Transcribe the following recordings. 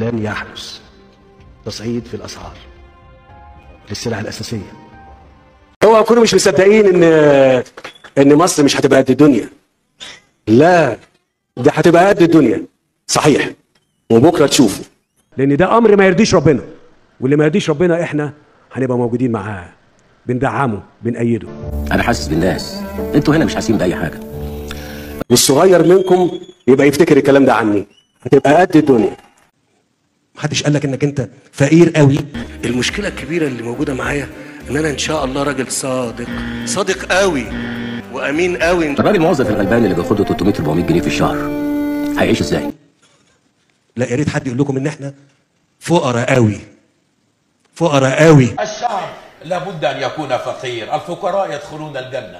لن يحدث تصعيد في الاسعار للسلع الاساسيه هو كانوا مش مصدقين ان ان مصر مش هتبقى قد الدنيا لا دي هتبقى قد الدنيا صحيح وبكره تشوفوا لان ده امر ما يرضيش ربنا واللي ما يرضيش ربنا احنا هنبقى موجودين معاه بندعمه بنأيده انا حاسس بالناس انتوا هنا مش حاسين باي حاجه والصغير منكم يبقى يفتكر الكلام ده عني هتبقى قد الدنيا محدش قال لك انك انت فقير قوي المشكله الكبيره اللي موجوده معايا ان انا ان شاء الله راجل صادق صادق قوي وامين قوي الراجل الموظف الغلبان اللي بياخد له 300 400 جنيه في الشهر هيعيش ازاي؟ لا يا ريت حد يقول لكم ان احنا فقراء قوي فقراء قوي الشعب لابد أن يكون فقير الفقراء يدخلون الجنة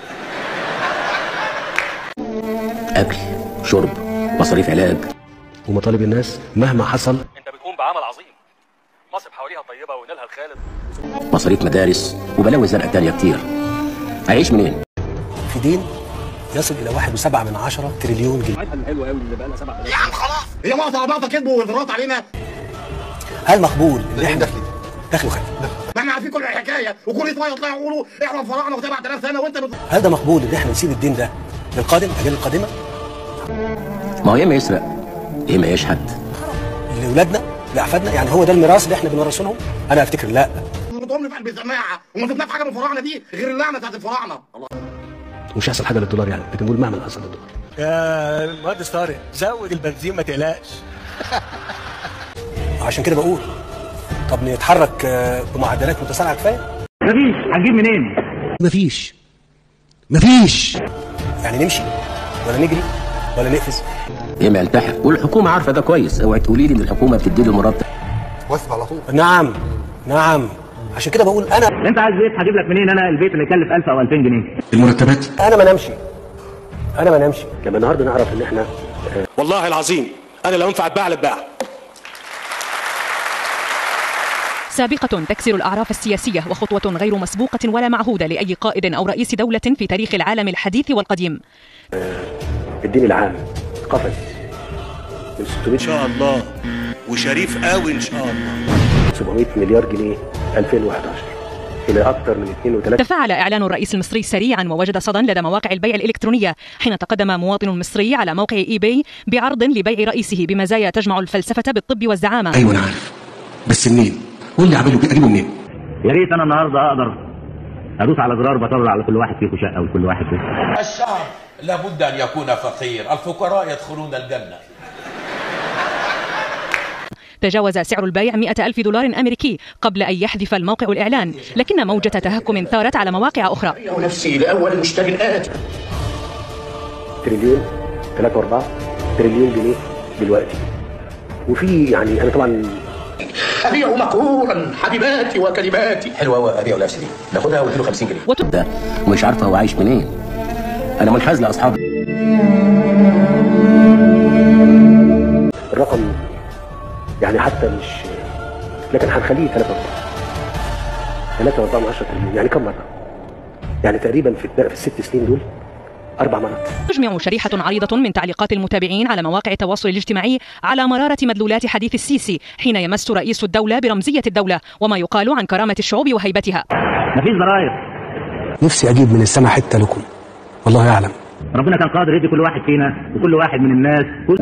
اكل شرب مصاريف علاج ومطالب الناس مهما حصل انت بتقوم بعمل عظيم مصر حواليها طيبه ونيلها الخالد مصاريف مدارس وبلاوي زرقاء تانية كتير هيعيش منين؟ في دين يصل الى واحد وسبعة من عشرة تريليون جنيه هي نقطة على نقطة كذب وإغراءات علينا هل مقبول ان احنا دخلوا خارج ما احنا عارفين كل الحكاية وكل شوية يطلعوا يقولوا احنا الفراعنة و7000 سنة وأنت بت... هل ده مقبول ان احنا نسيب الدين ده للقادم الاجيال القادمه ما هو يا اما يسرق يا اما يشحت لاولادنا لاحفادنا يعني هو ده الميراث اللي احنا بنورثه لهم انا افتكر لا بتقوم لي في قلب السماعة وما شفناش حاجة من الفراعنة دي غير اللعنة بتاعت الفراعنة الله مش هيحصل حاجه للدولار يعني لكن نقول مهما حصل للدولار يا المهندس طارق زود البنزين ما تقلقش عشان كده بقول طب نتحرك آه، بمعدلات متسارعه كفايه مفيش هتجيب منين؟ مفيش مفيش يعني نمشي ولا نجري ولا نقفز يا اما يلتحق والحكومه عارفه ده كويس اوعي تقولي لي ان الحكومه بتدي له مرتب واسف على طول نعم نعم عشان كده بقول انا انت عايز بيت هجيب لك منين انا البيت اللي يكلف 1000 او 2000 جنيه المرتبات انا ما نمشي انا ما نمشي لما النهارده نعرف ان احنا والله العظيم انا لو ينفع اتباع لاتباع سابقة تكسر الأعراف السياسية وخطوة غير مسبوقة ولا معهودة لأي قائد أو رئيس دولة في تاريخ العالم الحديث والقديم الدين العام قفز من 600 ان شاء الله وشريف قوي ان شاء الله 700 مليار جنيه 2011 الى اكثر من 2 و3 تفاعل إعلان الرئيس المصري سريعا ووجد صدى لدى مواقع البيع الإلكترونية حين تقدم مواطن مصري على موقع إي باي بعرض لبيع رئيسه بمزايا تجمع الفلسفة بالطب والزعامة ايوه انا عارف بس منين؟ قول لي اعمله اجيبه منين؟ يا ريت انا النهارده اقدر ادوس على زرار بطلع على كل واحد فيكم شقه وكل واحد فيكم الشعب لابد أن يكون فقير الفقراء يدخلون الجنة تجاوز سعر البيع 100 ألف دولار أمريكي قبل أن يحذف الموقع الإعلان لكن موجة تهكم ثارت على مواقع أخرى ونفسي لأول المشتغلات تريليون 3 و4 تريليون جنيه دلوقتي وفي يعني انا طبعا أبيع مقهورا حبيباتي وكلماتي حلوه قوي ابيع ولا اشتري ناخدها واديله 50 جنيه وت... ده ومش عارفه هو عايش منين انا منحاز لاصحابي الرقم يعني حتى مش لكن هنخليه 3 4 3 4 من 10 تريليون يعني كم مره؟ يعني تقريبا في في الست سنين دول اربع مرات تجمع شريحة عريضة من تعليقات المتابعين على مواقع التواصل الاجتماعي على مرارة مدلولات حديث السيسي حين يمس رئيس الدولة برمزية الدولة وما يقال عن كرامة الشعوب وهيبتها مفيش ضرايب نفسي اجيب من السماء حته لكم والله يعلم ربنا كان قادر يدي كل واحد فينا وكل واحد من الناس كل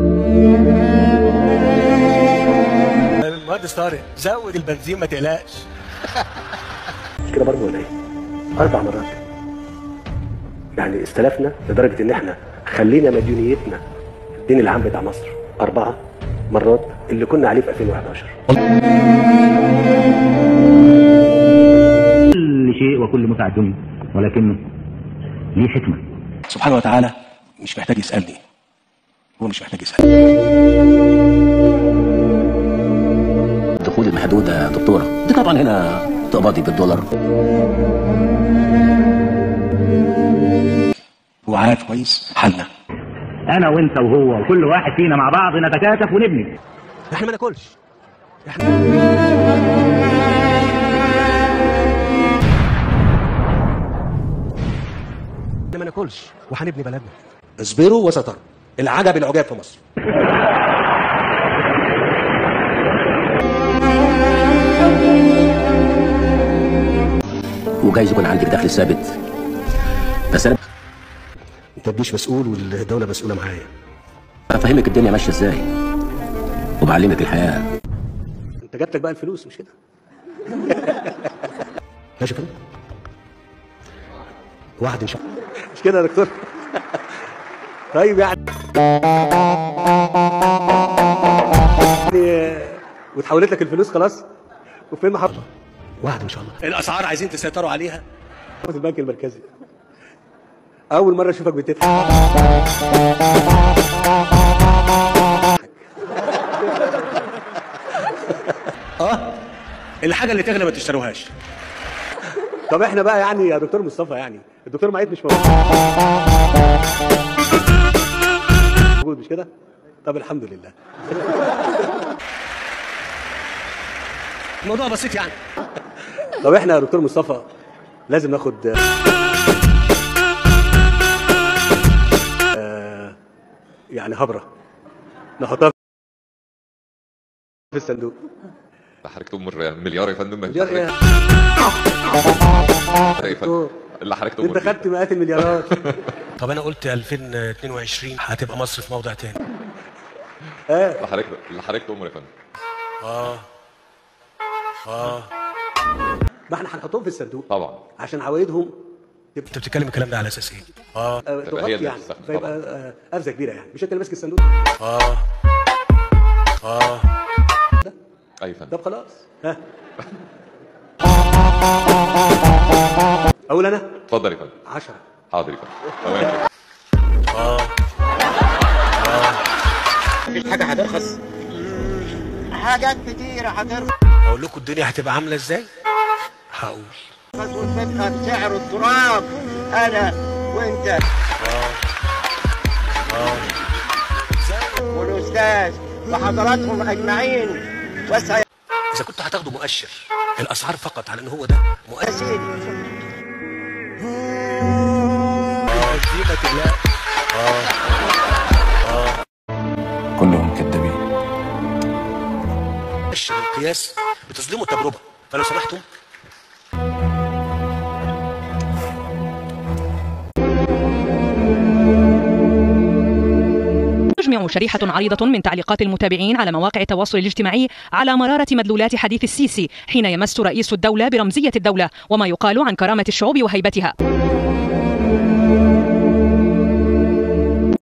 المهندس طارق زود البنزين ما تقلقش مش كده برضه ولا ايه؟ اربع مرات يعني استلفنا لدرجه ان احنا خلينا مديونيتنا الدين العام بتاع مصر اربعه مرات اللي كنا عليه في 2011 كل شيء وكل متع الدنيا ولكنه ليه حكمه سبحانه وتعالى مش محتاج يسالني هو مش محتاج يسالني الدخول المحدوده يا دكتوره دي طبعا هنا تقبضي بالدولار هو عارف كويس حالنا انا وانت وهو وكل واحد فينا مع بعض نتكاتف ونبني احنا ما ناكلش احنا ما ناكلش وهنبني بلدنا اصبروا وستروا العجب العجاب في مصر وجايز يكون عندك دخل ثابت بس انا انت الجيش مسؤول والدوله مسؤوله معايا بفهمك الدنيا ماشيه ازاي وبعلمك الحياه انت جات لك بقى الفلوس مش كده ماشي كده واحد ان شاء الله مش كده يا دكتور طيب يعني يعني واتحولت لك الفلوس خلاص وفين محطة واحد ان شاء الله الاسعار عايزين تسيطروا عليها في البنك المركزي اول مره اشوفك بتضحك اه الحاجه اللي تغلى ما تشتروهاش طب احنا بقى يعني يا دكتور مصطفى يعني الدكتور معيد مش موجود موجود مش كده طب الحمد لله الموضوع بسيط يعني طب احنا يا دكتور مصطفى لازم ناخد آه، يعني هبره نحطها في الصندوق حضرتك تؤمر مليار يا فندم مليار ايه يا فندم اللي حضرتك تؤمر انت بيه. خدت مئات المليارات طب انا قلت 2022 هتبقى مصر في موضع تاني اه اللي حضرتك اللي حضرتك تؤمر يا فندم اه اه ما احنا هنحطهم في الصندوق طبعا عشان عوائدهم انت بتتكلم الكلام ده على اساس ايه؟ اه آه، تبقى هي تغطي اللي يعني تستخدم فيبقى طبعا. آه، قفزه كبيره يعني مش انت اللي ماسك الصندوق اه اه اي فندم طب خلاص ها اقول انا اتفضل يا فندم 10 حاضر يا فندم تمام اه مفيش حاجه هترخص حاجات كتيره هترخص اقول لكم الدنيا هتبقى عامله ازاي؟ هقول وتبقى بسعر التراب انا وانت والاستاذ وحضراتهم اجمعين بس يا اذا كنت هتاخدوا مؤشر الاسعار فقط على ان هو ده مؤشر سيدي اه دي ما تقلقش كلهم كذابين مؤشر القياس بتظلموا التجربه فلو سمحتم تجمع شريحة عريضة من تعليقات المتابعين على مواقع التواصل الاجتماعي على مرارة مدلولات حديث السيسي حين يمس رئيس الدولة برمزية الدولة وما يقال عن كرامة الشعوب وهيبتها